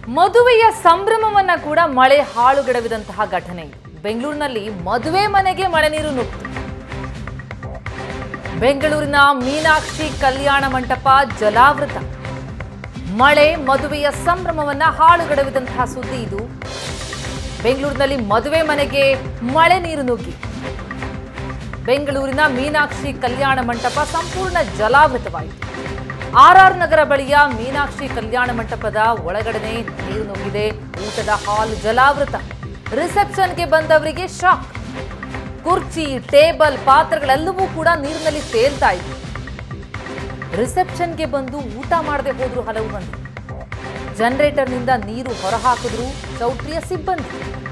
ಮದುವೆಯ ಸಂಭ್ರಮವನ್ನ ಕೂಡ ಮಳೆ ಹಾಳುಗಡವಿದಂತಹ ಘಟನೆ ಇದು ಬೆಂಗಳೂರಿನಲ್ಲಿ ಮದುವೆ ಮನೆಗೆ ಮಳೆ ನೀರು ನುಗ್ಗಿತು ಬೆಂಗಳೂರಿನ ಮೀನಾಕ್ಷಿ ಕಲ್ಯಾಣ ಮಂಟಪ ಜಲಾವೃತ ಮಳೆ ಮದುವೆಯ ಸಂಭ್ರಮವನ್ನ ಹಾಳುಗಡವಿದಂತಹ ಸುದ್ದಿ ಇದು ಬೆಂಗಳೂರಿನಲ್ಲಿ ಮದುವೆ ಮನೆಗೆ ಮಳೆ ನೀರು ನುಗ್ಗಿ ಬೆಂಗಳೂರಿನ ಮೀನಾಕ್ಷಿ ಕಲ್ಯಾಣ ಮಂಟಪ ಸಂಪೂರ್ಣ ಜಲಾವೃತವಾಯಿತು ಆರ್ಆರ್ ನಗರ ಬಳಿಯ ಮೀನಾಕ್ಷಿ ಕಲ್ಯಾಣ ಮಂಟಪದ ಒಳಗಡೆ ನೀರು ನುಗ್ಗಿದೆ ಊಟದ ಹಾಲ್ ಜಲಾವೃತ ರಿಸೆಪ್ಷನ್ಗೆ ಬಂದವರಿಗೆ ಶಾಕ್ ಕುರ್ಚಿ ಟೇಬಲ್ ಪಾತ್ರೆಗಳೆಲ್ಲವೂ ಕೂಡ ನೀರಿನಲ್ಲಿ ತೇಲ್ತಾ ಇದ್ವು ರಿಸೆಪ್ಷನ್ಗೆ ಬಂದು ಊಟ ಮಾಡದೆ ಹೋದ್ರು ಹಲವು ಮಂದಿ ಜನರೇಟರ್ನಿಂದ ನೀರು ಹೊರಹಾಕಿದ್ರು ಚೌಟ್ರಿಯ ಸಿಬ್ಬಂದಿ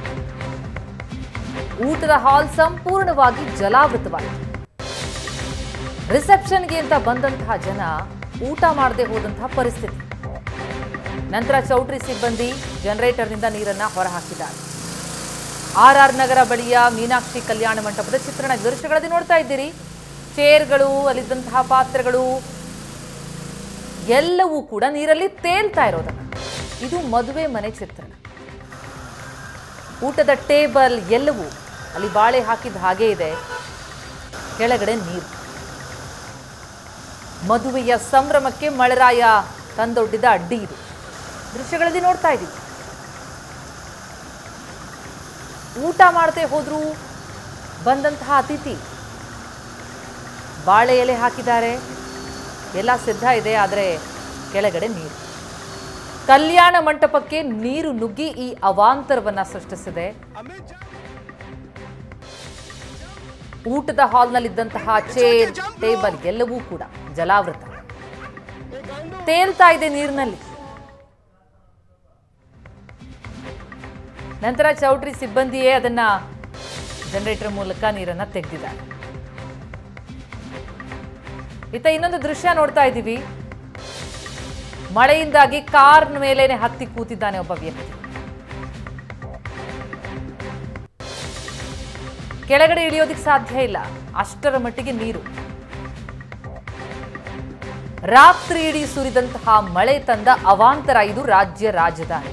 ಊಟದ ಹಾಲ್ ಸಂಪೂರ್ಣವಾಗಿ ಜಲಾವೃತವಾಯಿತು ರಿಸೆಪ್ಷನ್ಗೆ ಅಂತ ಬಂದಂತಹ ಜನ ಊಟ ಮಾಡದೆ ಹೋದಂತಹ ಪರಿಸ್ಥಿತಿ ನಂತರ ಚೌಟ್ರಿ ಸಿಬ್ಬಂದಿ ಜನರೇಟರ್ನಿಂದ ನೀರನ್ನ ಹೊರಹಾಕಿದ್ದಾರೆ ಆರ್ ಆರ್ ನಗರ ಬಳಿಯ ಮೀನಾಕ್ಷಿ ಕಲ್ಯಾಣ ಮಂಟಪದ ಚಿತ್ರಣ ದೃಶ್ಯಗಳಲ್ಲಿ ನೋಡ್ತಾ ಇದ್ದೀರಿ ಚೇರ್ಗಳು ಅಲ್ಲಿದ್ದಂತಹ ಪಾತ್ರೆಗಳು ಎಲ್ಲವೂ ಕೂಡ ನೀರಲ್ಲಿ ತೇಲ್ತಾ ಇರೋದನ್ನ ಇದು ಮದುವೆ ಮನೆ ಚಿತ್ರಣ ಊಟದ ಟೇಬಲ್ ಎಲ್ಲವೂ ಅಲ್ಲಿ ಬಾಳೆ ಹಾಕಿದ ಹಾಗೆ ಇದೆ ಕೆಳಗಡೆ ನೀರು ಮದುವೆಯ ಸಂಭ್ರಮಕ್ಕೆ ಮಳೆರಾಯ ತಂದೊಡ್ಡಿದ ಅಡ್ಡಿ ಇದು ದೃಶ್ಯಗಳಲ್ಲಿ ನೋಡ್ತಾ ಇದ್ದೀವಿ ಊಟ ಮಾಡದೆ ಹೋದ್ರು ಬಂದಂತಹ ಅತಿಥಿ ಬಾಳೆ ಎಲೆ ಹಾಕಿದ್ದಾರೆ ಎಲ್ಲ ಸಿದ್ಧ ಇದೆ ಆದರೆ ಕೆಳಗಡೆ ನೀರು ಕಲ್ಯಾಣ ಮಂಟಪಕ್ಕೆ ನೀರು ನುಗ್ಗಿ ಈ ಅವಾಂತರವನ್ನ ಸೃಷ್ಟಿಸಿದೆ ಊಟದ ಹಾಲ್ನಲ್ಲಿದ್ದಂತಹ ಚೇರ್ ಟೇಬಲ್ ಎಲ್ಲವೂ ಕೂಡ ಜಲಾವೃತ ತೇಲ್ತಾ ಇದೆ ನೀರಿನಲ್ಲಿ ನಂತರ ಚೌಟ್ರಿ ಸಿಬ್ಬಂದಿಯೇ ಅದನ್ನ ಜನರೇಟರ್ ಮೂಲಕ ನೀರನ್ನ ತೆಗೆದಿದ್ದಾರೆ ಇತ್ತ ಇನ್ನೊಂದು ದೃಶ್ಯ ನೋಡ್ತಾ ಇದ್ದೀವಿ ಮಳೆಯಿಂದಾಗಿ ಕಾರ್ ಮೇಲೇನೆ ಹತ್ತಿ ಕೂತಿದ್ದಾನೆ ಒಬ್ಬ ವ್ಯಕ್ತಿ ಕೆಳಗಡೆ ಇಳಿಯೋದಿಕ್ ಸಾಧ್ಯ ಇಲ್ಲ ಅಷ್ಟರ ಮಟ್ಟಿಗೆ ನೀರು ರಾತ್ರಿ ಇಡೀ ಸುರಿದಂತಹ ಮಳೆ ತಂದ ಅವಾಂತರ ಇದು ರಾಜ್ಯ ರಾಜಧಾನಿ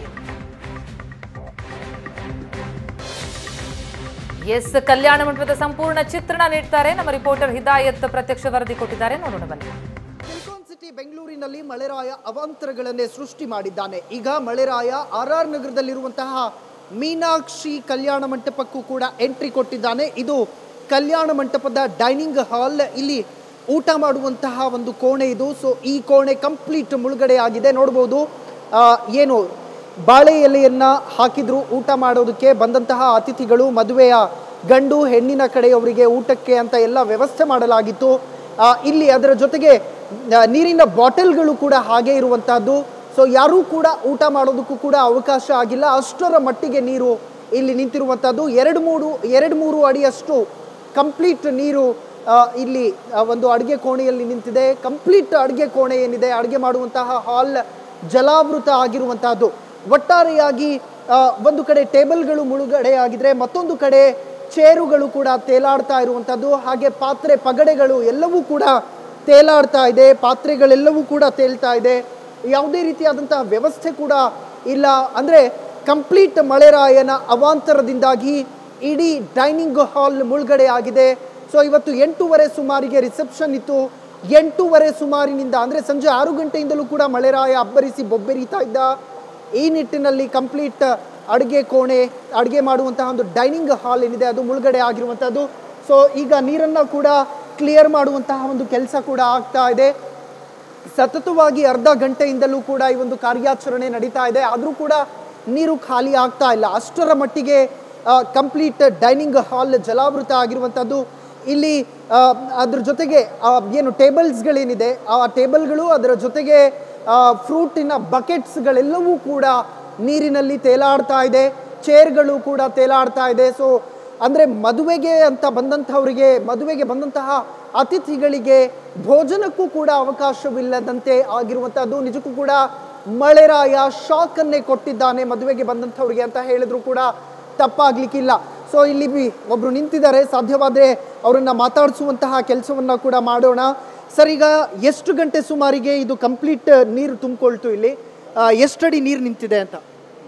ಎಸ್ ಕಲ್ಯಾಣ ಮಂಟಪದ ಸಂಪೂರ್ಣ ಚಿತ್ರಣ ನೀಡ್ತಾರೆ ನಮ್ಮ ರಿಪೋರ್ಟರ್ ಹಿದಾಯತ್ ಪ್ರತ್ಯಕ್ಷ ವರದಿ ಕೊಟ್ಟಿದ್ದಾರೆ ನೋಡೋಣ ಬನ್ನಿ ಸಿಲಿಕಾನ್ ಸಿಟಿ ಬೆಂಗಳೂರಿನಲ್ಲಿ ಮಳೆರಾಯ ಅವಾಂತರಗಳನ್ನೇ ಸೃಷ್ಟಿ ಮಾಡಿದ್ದಾನೆ ಈಗ ಮಳೆರಾಯ ಆರ್ ಆರ್ ನಗರದಲ್ಲಿರುವಂತಹ ಮೀನಾಕ್ಷಿ ಕಲ್ಯಾಣ ಮಂಟಪಕ್ಕೂ ಕೂಡ ಎಂಟ್ರಿ ಕೊಟ್ಟಿದ್ದಾನೆ ಇದು ಕಲ್ಯಾಣ ಮಂಟಪದ ಡೈನಿಂಗ್ ಹಾಲ್ ಇಲ್ಲಿ ಊಟ ಮಾಡುವಂತಹ ಒಂದು ಕೋಣೆ ಇದು ಸೊ ಈ ಕೋಣೆ ಕಂಪ್ಲೀಟ್ ಮುಳುಗಡೆ ಆಗಿದೆ ನೋಡ್ಬೋದು ಆ, ಏನು ಬಾಳೆ ಎಲೆಯನ್ನ ಹಾಕಿದ್ರು ಊಟ ಮಾಡೋದಕ್ಕೆ ಬಂದಂತಹ ಅತಿಥಿಗಳು ಮದುವೆಯ ಗಂಡು ಹೆಣ್ಣಿನ ಕಡೆಯವರಿಗೆ ಊಟಕ್ಕೆ ಅಂತ ಎಲ್ಲ ವ್ಯವಸ್ಥೆ ಮಾಡಲಾಗಿತ್ತು ಆ, ಇಲ್ಲಿ ಅದರ ಜೊತೆಗೆ ಆ, ನೀರಿನ ಬಾಟಲ್ಗಳು ಕೂಡ ಹಾಗೆ ಇರುವಂತಹದ್ದು ಸೊ ಯಾರೂ ಕೂಡ ಊಟ ಮಾಡೋದಕ್ಕೂ ಕೂಡ ಅವಕಾಶ ಆಗಿಲ್ಲ ಅಷ್ಟರ ಮಟ್ಟಿಗೆ ನೀರು ಇಲ್ಲಿ ನಿಂತಿರುವಂತಹದ್ದು ಎರಡು ಮೂರು ಎರಡು ಮೂರು ಅಡಿಯಷ್ಟು ಕಂಪ್ಲೀಟ್ ನೀರು ಆ, ಇಲ್ಲಿ ಆ, ಒಂದು ಅಡುಗೆ ಕೋಣೆಯಲ್ಲಿ ನಿಂತಿದೆ ಕಂಪ್ಲೀಟ್ ಅಡುಗೆ ಕೋಣೆ ಏನಿದೆ ಅಡುಗೆ ಮಾಡುವಂತಹ ಹಾಲ್ ಜಲಾವೃತ ಆಗಿರುವಂತಹದ್ದು ಒಟ್ಟಾರೆಯಾಗಿ ಆ, ಒಂದು ಕಡೆ ಟೇಬಲ್ಗಳು ಮುಳುಗಡೆ ಆಗಿದ್ರೆ ಮತ್ತೊಂದು ಕಡೆ ಚೇರುಗಳು ಕೂಡ ತೇಲಾಡ್ತಾ ಇರುವಂಥದ್ದು ಹಾಗೆ ಪಾತ್ರೆ ಪಗಡೆಗಳು ಎಲ್ಲವೂ ಕೂಡ ತೇಲಾಡ್ತಾ ಇದೆ ಪಾತ್ರೆಗಳೆಲ್ಲವೂ ಕೂಡ ತೇಲ್ತಾ ಇದೆ ಯಾವುದೇ ರೀತಿಯಾದಂತಹ ವ್ಯವಸ್ಥೆ ಕೂಡ ಇಲ್ಲ ಅಂದರೆ ಕಂಪ್ಲೀಟ್ ಮಳೆರಾಯನ ಅವಾಂತರದಿಂದಾಗಿ ಇಡೀ ಡೈನಿಂಗ್ ಹಾಲ್ ಮುಳುಗಡೆ ಆಗಿದೆ ಸೊ ಇವತ್ತು ಎಂಟೂವರೆ ಸುಮಾರಿಗೆ ರಿಸೆಪ್ಷನ್ ಇತ್ತು ಎಂಟೂವರೆ ಸುಮಾರಿನಿಂದ ಅಂದರೆ ಸಂಜೆ ಆರು ಗಂಟೆಯಿಂದಲೂ ಕೂಡ ಮಳೆರಾಯ ಅಬ್ಬರಿಸಿ ಬೊಬ್ಬೆರೀತಾ ಇದ್ದ ಈ ನಿಟ್ಟಿನಲ್ಲಿ ಕಂಪ್ಲೀಟ್ ಅಡುಗೆ ಕೋಣೆ ಅಡುಗೆ ಮಾಡುವಂತಹ ಒಂದು ಡೈನಿಂಗ್ ಹಾಲ್ ಏನಿದೆ ಅದು ಮುಳುಗಡೆ ಆಗಿರುವಂಥದ್ದು ಸೊ ಈಗ ನೀರನ್ನು ಕೂಡ ಕ್ಲಿಯರ್ ಮಾಡುವಂತಹ ಒಂದು ಕೆಲಸ ಕೂಡ ಆಗ್ತಾ ಇದೆ ಸತತವಾಗಿ ಅರ್ಧ ಗಂಟೆಯಿಂದಲೂ ಕೂಡ ಈ ಒಂದು ಕಾರ್ಯಾಚರಣೆ ನಡೀತಾ ಇದೆ ಆದರೂ ಕೂಡ ನೀರು ಖಾಲಿ ಆಗ್ತಾ ಇಲ್ಲ ಅಷ್ಟರ ಮಟ್ಟಿಗೆ ಕಂಪ್ಲೀಟ್ ಡೈನಿಂಗ್ ಹಾಲ್ ಜಲಾವೃತ ಆಗಿರುವಂಥದ್ದು ಇಲ್ಲಿ ಆ, ಅದ್ರ ಜೊತೆಗೆ ಆ, ಏನು ಟೇಬಲ್ಸ್ಗಳೇನಿದೆ ಆ ಟೇಬಲ್ಗಳು ಅದರ ಜೊತೆಗೆ ಫ್ರೂಟಿನ ಬಕೆಟ್ಸ್ಗಳೆಲ್ಲವೂ ಕೂಡ ನೀರಿನಲ್ಲಿ ತೇಲಾಡ್ತಾ ಇದೆ ಚೇರ್ಗಳು ಕೂಡ ತೇಲಾಡ್ತಾ ಇದೆ ಸೊ ಅಂದರೆ ಮದುವೆಗೆ ಅಂತ ಬಂದಂಥವರಿಗೆ ಮದುವೆಗೆ ಬಂದಂತಹ ಅತಿಥಿಗಳಿಗೆ ಭೋಜನಕ್ಕೂ ಕೂಡ ಅವಕಾಶವಿಲ್ಲದಂತೆ ಆಗಿರುವಂಥದ್ದು ನಿಜಕ್ಕೂ ಕೂಡ ಮಳೆರಾಯ ಶಾಕನ್ನೇ ಕೊಟ್ಟಿದ್ದಾನೆ ಮದುವೆಗೆ ಬಂದಂಥವ್ರಿಗೆ ಅಂತ ಹೇಳಿದ್ರು ಕೂಡ ತಪ್ಪಾಗ್ಲಿಕ್ಕಿಲ್ಲ ಸೊ ಇಲ್ಲಿ ಬಿ ಒಬ್ರು ನಿಂತಿದ್ದಾರೆ ಸಾಧ್ಯವಾದರೆ ಅವರನ್ನ ಮಾತಾಡಿಸುವಂತಹ ಕೆಲಸವನ್ನ ಕೂಡ ಮಾಡೋಣ ಸರ್ ಈಗ ಎಷ್ಟು ಗಂಟೆ ಸುಮಾರಿಗೆ ಇದು ಕಂಪ್ಲೀಟ್ ನೀರು ತುಂಬಿಕೊಳ್ತು ಇಲ್ಲಿ ಆ, ಎಷ್ಟಡಿ ನೀರು ನಿಂತಿದೆ ಅಂತ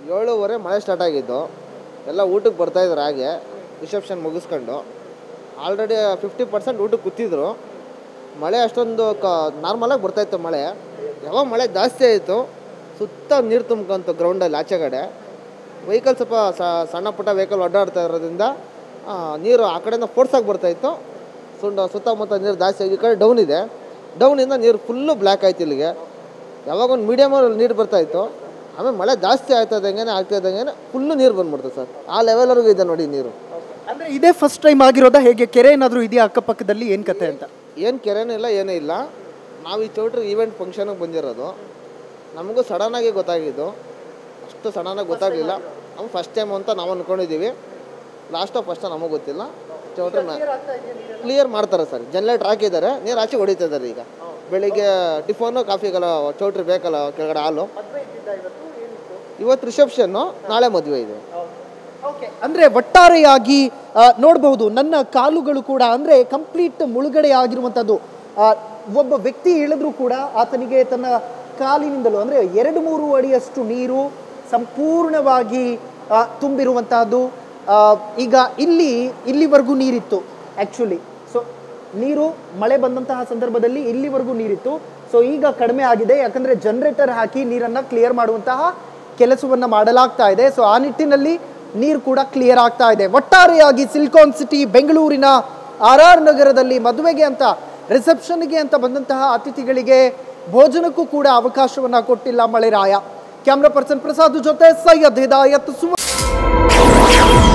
ಏಳುವರೆ ಮಳೆ ಸ್ಟಾರ್ಟ್ ಆಗಿದ್ದು ಎಲ್ಲ ಊಟಕ್ಕೆ ಬರ್ತಾಯಿದ್ರು ಹಾಗೆ ರಿಸೆಪ್ಷನ್ ಮುಗಿಸ್ಕೊಂಡು ಆಲ್ರೆಡಿ ಫಿಫ್ಟಿ ಪರ್ಸೆಂಟ್ ಊಟಕ್ಕೆ ಕೂತಿದ್ರು ಮಳೆ ಅಷ್ಟೊಂದು ಕ ನಾರ್ಮಲಾಗಿ ಬರ್ತಾಯಿತ್ತು ಮಳೆ ಯಾವಾಗ ಮಳೆ ಜಾಸ್ತಿ ಆಯಿತು ಸುತ್ತ ನೀರು ತುಂಬ್ಕೊಂತು ಗ್ರೌಂಡಲ್ಲಿ ಆಚೆ ಕಡೆ ವೆಹಿಕಲ್ ಸ್ವಲ್ಪ ಸ- ಸಣ್ಣ ಪುಟ್ಟ ವೆಹಿಕಲ್ ಓಡಾಡ್ತಾ ಇರೋದ್ರಿಂದ ಆ, ನೀರು ಆ ಕಡೆಯಿಂದ ಫೋರ್ಸಾಗಿ ಬರ್ತಾಯಿತ್ತು ಸುಂಡ ಸುತ್ತಮುತ್ತ ನೀರು ಜಾಸ್ತಿ ಆಗಿ ಈ ಕಡೆ ಡೌನ್ ಇದೆ ಡೌನಿಂದ ನೀರು ಫುಲ್ಲು ಬ್ಲ್ಯಾಕ್ ಆಯ್ತು ಇಲ್ಲಿಗೆ ಯಾವಾಗ ಒಂದು ಮೀಡಿಯಮ್ ನೀರು ಬರ್ತಾಯಿತ್ತು ಆಮೇಲೆ ಮಳೆ ಜಾಸ್ತಿ ಆಯ್ತದಂಗೆ ಆಗ್ತಿದ್ದಂಗೆ ಫುಲ್ಲು ನೀರು ಬಂದ್ಬಿಡ್ತು ಸರ್ ಆ ಲೆವೆಲ್ವರೆಗೂ ಇದೆ ನೋಡಿ ನೀರು ಅಂದ್ರೆ ಇದೇ ಫಸ್ಟ್ ಟೈಮ್ ಆಗಿರೋದಾ ಹೇಗೆ ಕೆರೆ ಏನಾದರೂ ಇದೆಯಾ ಅಕ್ಕಪಕ್ಕದಲ್ಲಿ ಏನು ಕತೆ ಅಂತ ಏನು ಕೆರೆನೂ ಇಲ್ಲ ಏನೂ ಇಲ್ಲ ನಾವು ಈ ಚೌಟ್ರಿ ಈವೆಂಟ್ ಫಂಕ್ಷನಿಗೆ ಬಂದಿರೋದು ನಮಗೂ ಸಡನ್ನಾಗಿ ಗೊತ್ತಾಗಿದ್ದು ಅಷ್ಟು ಸಡನ್ನಾಗಿ ಗೊತ್ತಾಗಲಿಲ್ಲ ನಾವು ಫಸ್ಟ್ ಟೈಮ್ ಅಂತ ನಾವು ಅಂದ್ಕೊಂಡಿದ್ದೀವಿ ಲಾಸ್ಟ್ ಆಫ್ ಫಸ್ಟ್ ನಮಗೆ ಗೊತ್ತಿಲ್ಲ ಚೌಟ್ರಿ ಕ್ಲಿಯರ್ ಮಾಡ್ತಾರೆ ಸರ್ ಜನ್ರೇಟ್ರ್ ಹಾಕಿದ್ದಾರೆ ನೀರು ಆಚೆ ಹೊಡಿತಿದ್ದಾರೆ ಈಗ ಬೆಳಿಗ್ಗೆ ಟಿಫನು ಕಾಫಿಗೆಲ್ಲ ಚೌಟ್ರಿ ಬೇಕಲ್ಲ ಕೆಳಗಡೆ ಹಾಲು ಇವತ್ತು ರಿಸೆಪ್ಷನ್ನು ನಾಳೆ ಮದುವೆ ಇದೆ ಅಂದ್ರೆ ಒಟ್ಟಾರೆಯಾಗಿ ಆ, ನೋಡ್ಬಹುದು ನನ್ನ ಕಾಲುಗಳು ಕೂಡ ಅಂದ್ರೆ ಕಂಪ್ಲೀಟ್ ಮುಳುಗಡೆ ಆಗಿರುವಂಥದ್ದು ಆ, ಒಬ್ಬ ವ್ಯಕ್ತಿ ಇಳಿದ್ರೂ ಕೂಡ ಆತನಿಗೆ ತನ್ನ ಕಾಲಿನಿಂದಲೂ ಅಂದ್ರೆ ಎರಡು ಮೂರು ಅಡಿಯಷ್ಟು ನೀರು ಸಂಪೂರ್ಣವಾಗಿ ಆ, ತುಂಬಿರುವಂತಹದ್ದು ಆ, ಈಗ ಇಲ್ಲಿ ಇಲ್ಲಿವರೆಗೂ ನೀರಿತ್ತು ಆ್ಯಕ್ಚುಲಿ ಸೊ ನೀರು ಮಳೆ ಬಂದಂತಹ ಸಂದರ್ಭದಲ್ಲಿ ಇಲ್ಲಿವರೆಗೂ ನೀರಿತ್ತು ಸೊ ಈಗ ಕಡಿಮೆ ಆಗಿದೆ ಯಾಕಂದ್ರೆ ಜನರೇಟರ್ ಹಾಕಿ ನೀರನ್ನ ಕ್ಲಿಯರ್ ಮಾಡುವಂತಹ ಕೆಲಸವನ್ನ ಮಾಡಲಾಗ್ತಾ ಇದೆ ಸೊ ಆ ನಿಟ್ಟಿನಲ್ಲಿ ನೀರು ಕೂಡ ಕ್ಲಿಯರ್ ಆಗ್ತಾ ಇದೆ ಒಟ್ಟಾರೆಯಾಗಿ ಸಿಲಿಕಾನ್ ಸಿಟಿ ಬೆಂಗಳೂರಿನ ಆರ್ ಆರ್ ನಗರದಲ್ಲಿ ಮದುವೆಗೆ ಅಂತ ರಿಸೆಪ್ಷನ್ಗೆ ಅಂತ ಬಂದಂತಹ ಅತಿಥಿಗಳಿಗೆ ಭೋಜನಕ್ಕೂ ಕೂಡ ಅವಕಾಶವನ್ನ ಕೊಟ್ಟಿಲ್ಲ ಮಳೆರಾಯ ಕ್ಯಾಮ್ರಾ ಪರ್ಸನ್ ಪ್ರಸಾದ್ ಜೊತೆ ಸೈಯದ್ ಹಿದಾಯತ್ ಸುವ